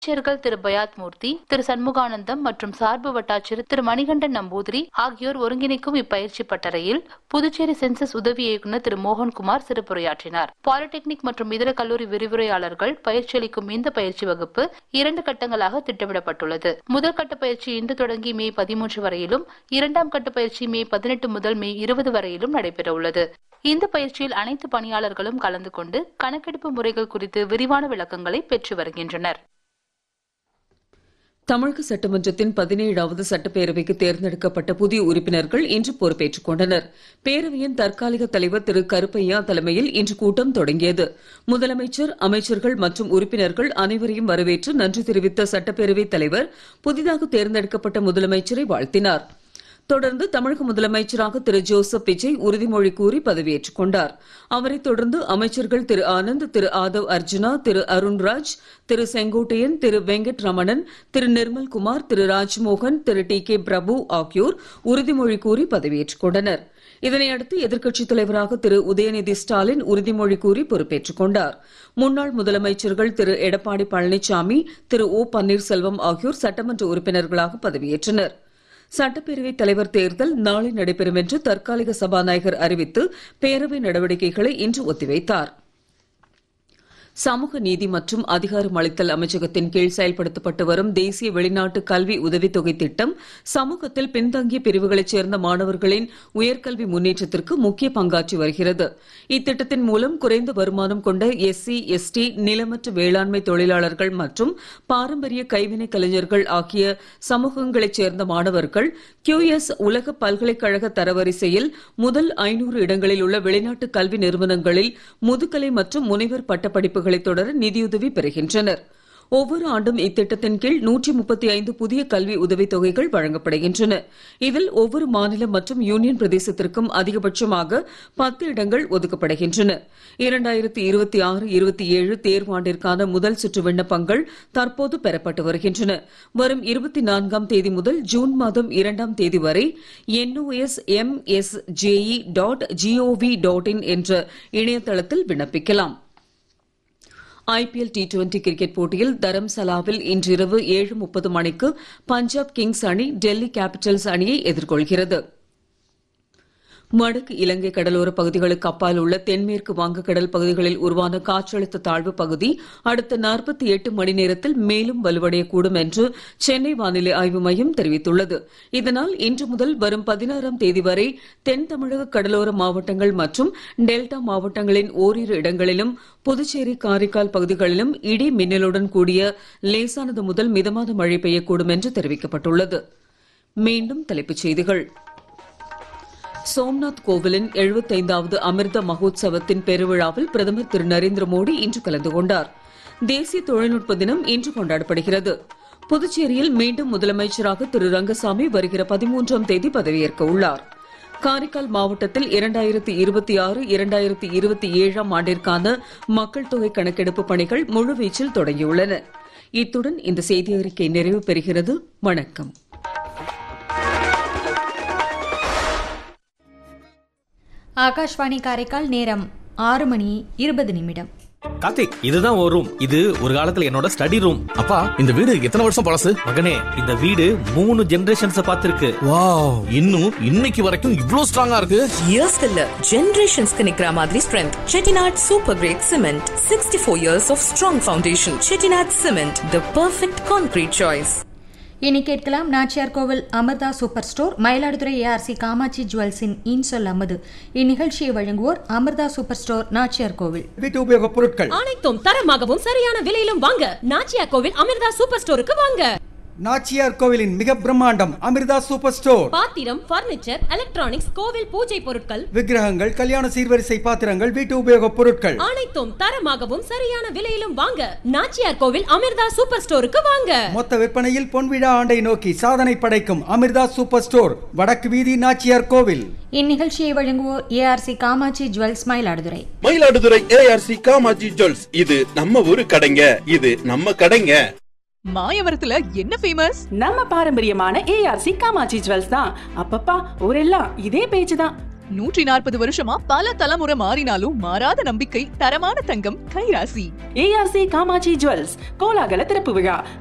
அமைச்சர்கள் திரு பயாத் மூர்த்தி திரு சண்முகானந்தம் மற்றும் சார்பு வட்டாட்சியர் திரு மணிகண்டன் நம்பூதிரி ஆகியோர் ஒருங்கிணைக்கும் இப்பயிற்சி பட்டறையில் புதுச்சேரி சென்சஸ் உதவி இயக்குநர் திரு மோகன்குமார் சிறப்புரையாற்றினார் பாலிடெக்னிக் மற்றும் இதர கல்லூரி விரிவுரையாளர்கள் பயிற்சி அளிக்கும் இந்த பயிற்சி வகுப்பு இரண்டு கட்டங்களாக திட்டமிடப்பட்டுள்ளது முதல் கட்ட பயிற்சி இன்று தொடங்கி மே பதிமூன்று வரையிலும் இரண்டாம் கட்ட பயிற்சி மே பதினெட்டு முதல் மே இருபது வரையிலும் நடைபெற உள்ளது இந்த பயிற்சியில் அனைத்து பணியாளர்களும் கலந்து கொண்டு கணக்கெடுப்பு முறைகள் குறித்து விரிவான விளக்கங்களை பெற்று வருகின்றனர் தமிழக சட்டமன்றத்தின் பதினேழாவது சட்டப்பேரவைக்கு தேர்ந்தெடுக்கப்பட்ட புதிய உறுப்பினர்கள் இன்று பொறுப்பேற்றுக் கொண்டனர் பேரவையின் தற்காலிக தலைவர் திரு கருப்பையா தலைமையில் இன்று கூட்டம் தொடங்கியது முதலமைச்சர் அமைச்சர்கள் மற்றும் உறுப்பினர்கள் அனைவரையும் வரவேற்று நன்றி தெரிவித்த சட்டப்பேரவைத் தலைவர் புதிதாக தேர்ந்தெடுக்கப்பட்ட முதலமைச்சரை வாழ்த்தினார் தொடர்ந்து தமிழக முதலமைச்சராக திரு ஜோசப் விஜய் உறுதிமொழி கூறி பதவியேற்றுக் கொண்டார் அவரைத் தொடர்ந்து அமைச்சர்கள் திரு ஆனந்த் திரு ஆதவ் அர்ஜுனா திரு அருண்ராஜ் திரு செங்கோட்டையன் திரு வெங்கட் ரமணன் திரு நிர்மல்குமார் திரு ராஜ்மோகன் திரு டி கே பிரபு ஆகியோர் உறுதிமொழி கூறி பதவியேற்றுக் கொண்டனர் இதனையடுத்து எதிர்க்கட்சித் தலைவராக திரு உதயநிதி ஸ்டாலின் உறுதிமொழி கூறி பொறுப்பேற்றுக் கொண்டார் முன்னாள் முதலமைச்சர்கள் திரு எடப்பாடி பழனிசாமி திரு ஓ பன்னீர்செல்வம் ஆகியோர் சட்டமன்ற உறுப்பினர்களாக பதவியேற்றனர் சட்டப்பேரவைத் தலைவர் தேர்தல் நாளை நடைபெறும் என்று தற்காலிக சபாநாயகர் அறிவித்து பேரவை நடவடிக்கைகளை இன்று ஒத்திவைத்தார் சமூக நீதி மற்றும் அதிகாரம் அளித்தல் அமைச்சகத்தின் கீழ் செயல்படுத்தப்பட்டு வரும் தேசிய வெளிநாட்டு கல்வி உதவித்தொகை திட்டம் சமூகத்தில் பின்தங்கிய பிரிவுகளைச் சேர்ந்த மாணவர்களின் உயர்கல்வி முன்னேற்றத்திற்கு முக்கிய பங்காற்றி வருகிறது இத்திட்டத்தின் மூலம் குறைந்த வருமானம் கொண்ட எஸ்சி எஸ்டி நிலமற்ற வேளாண்மை தொழிலாளர்கள் மற்றும் பாரம்பரிய கைவினை கலைஞர்கள் ஆகிய சமூகங்களைச் சேர்ந்த மாணவர்கள் கியூஎஸ் உலக பல்கலைக்கழக தரவரிசையில் முதல் ஐநூறு இடங்களில் உள்ள வெளிநாட்டு கல்வி நிறுவனங்களில் முதுகலை மற்றும் முனைவர் பட்டப்படிப்புகளை தொடர நிதியுதவி பெறுகின்றனர் ஒவ்வொரு ஆண்டும் இத்திட்டத்தின் கீழ் நூற்றி முப்பத்தி ஐந்து புதிய கல்வி உதவித் தொகைகள் வழங்கப்படுகின்றன இதில் ஒவ்வொரு மாநிலம் மற்றும் யூனியன் பிரதேசத்திற்கும் அதிகபட்சமாக பத்து இடங்கள் ஒதுக்கப்படுகின்றன இரண்டாயிரத்தி இருபத்தி ஆறு இருபத்தி ஏழு தேர்வாண்டிற்கான முதல் சுற்று விண்ணப்பங்கள் தற்போது பெறப்பட்டு வருகின்றன வரும் இருபத்தி நான்காம் தேதி முதல் ஜூன் மாதம் இரண்டாம் தேதி வரை NOS MSJE dot GOV dot in என்ற இணையதளத்தில் விண்ணப்பிக்கலாம் ஐபிஎல் டி டுவெண்டி கிரிக்கெட் போட்டியில் தரம்சலாவில் இன்றிரவு ஏழு முப்பது மணிக்கு பஞ்சாப் கிங்ஸ் அணி டெல்லி கேபிட்டல்ஸ் அணியை எதிர்கொள்கிறது வடக்கு இலங்கை கடலோர பகுதிகளுக்கு அப்பால் உள்ள தென்மேற்கு வங்கக்கடல் பகுதிகளில் உருவான காற்றழுத்த தாழ்வு பகுதி அடுத்த நாற்பத்தி எட்டு மணி நேரத்தில் மேலும் வலுவடையக்கூடும் என்று சென்னை வானிலை ஆய்வு மையம் தெரிவித்துள்ளது இதனால் இன்று முதல் வரும் பதினாறாம் தேதி வரை தென் தமிழக கடலோர மாவட்டங்கள் மற்றும் டெல்டா மாவட்டங்களின் ஓரிரு இடங்களிலும் புதுச்சேரி காரைக்கால் பகுதிகளிலும் இடி மின்னலுடன் கூடிய லேசானது முதல் மிதமான மழை பெய்யக்கூடும் என்று தெரிவிக்கப்பட்டுள்ளது மீண்டும் தலைப்புச் செய்திகள் சோம்நாத் கோவிலின் எழுபத்தைந்தாவது அமிர்த மகோத்சவத்தின் பெருவிழாவில் பிரதமர் திரு நரேந்திர மோடி இன்று கலந்து கொண்டார் தேசிய தொழில்நுட்ப தினம் இன்று கொண்டாடப்படுகிறது புதுச்சேரியில் மீண்டும் முதலமைச்சராக திரு ரங்கசாமி வருகிற பதிமூன்றாம் தேதி பதவியேற்க உள்ளார் காரைக்கால் மாவட்டத்தில் இரண்டாயிரத்தி இருபத்தி ஆறு இரண்டாயிரத்தி இருபத்தி ஏழாம் ஆண்டிற்கான மக்கள் தொகை கணக்கெடுப்பு பணிகள் முழுவீச்சில் தொடங்கியுள்ளன இத்துடன் இந்த செய்தி அறிக்கை நிறைவு பெறுகிறது வணக்கம் ஆகாஷ்வாணி காரைக்கால் நேரம் ஆறு மணி இருபது நிமிடம் கார்த்திக் இதுதான் ஒரு ரூம் இது ஒரு காலத்துல என்னோட ஸ்டடி ரூம் அப்பா இந்த வீடு எத்தனை வருஷம் பழசு மகனே இந்த வீடு மூணு ஜெனரேஷன்ஸ் பார்த்திருக்கு வாவ் இன்னும் இன்னைக்கு வரைக்கும் இவ்ளோ ஸ்ட்ராங்கா இருக்கு இயர்ஸ்க்கு இல்ல ஜெனரேஷன்ஸ்க்கு நிக்கிற மாதிரி strength Chettinad super great cement sixty four years of strong foundation Chettinad cement the perfect concrete choice இனி கேட்கலாம் Nachiyar Kovil Amirtha super store Mayiladuthurai ARC Kamatchi ஜுவல்ஸின் இன்சொல் அமது இந்நிகழ்ச்சியை வழங்குவோர் அமிர்தா சூப்பர் ஸ்டோர் நாச்சியார் கோவில் வீட்டு உபயோகப் பொருட்கள் அனைத்தும் தரமாகவும் சரியான விலையிலும் வாங்க நாச்சியா கோவில் அமிர்தா சூப்பர் ஸ்டோருக்கு வாங்க நாச்சியார் கோவிலின் மிக பிரம்மாண்டம் அமிர்தா சூப்பர் ஸ்டோர் பாத்திரம் பர்னிச்சர் எலக்ட்ரானிக்ஸ் கோவில் பூஜை பொருட்கள் விக்கிரகங்கள் கல்யாண சீர்வரிசை பாத்திரங்கள் வீட்டு உபயோகப் பொருட்கள் அனைத்தும் தரமாகவும் சரியான விலையிலும் வாங்க நாச்சியார் கோவில் அமிர்தா சூப்பர் ஸ்டோருக்கு வாங்க மொத்த விற்பனையில் பொன்விழா ஆண்டை நோக்கி சாதனை படைக்கும் அமிர்தா சூப்பர் ஸ்டோர் வடக்கு வீதி நாச்சியார் கோவில் இந்நிகழ்ச்சியை வழங்குவோர் ARC Kamatchi jewels Mayiladuthurai Mayiladuthurai ARC Kamatchi jewels இது நம்ம ஊரு கடைங்க இது நம்ம கடைங்க மாயவரத்துல என்ன ஃபேமஸ் நம்ம பாரம்பரியமான ஏஆர்சி காமாட்சி ஜுவல்ஸ் தான் அப்பப்பா ஊரெல்லாம் இதே பேச்சு தான் நூற்றி நாற்பது வருஷமா பல தலைமுறை மாறினாலும் மாறாத நம்பிக்கை தரமான தங்கம் கைராசி ஏஆர்சி காமாட்சி ஜுவல்ஸ் கோலாகல திறப்பு விழா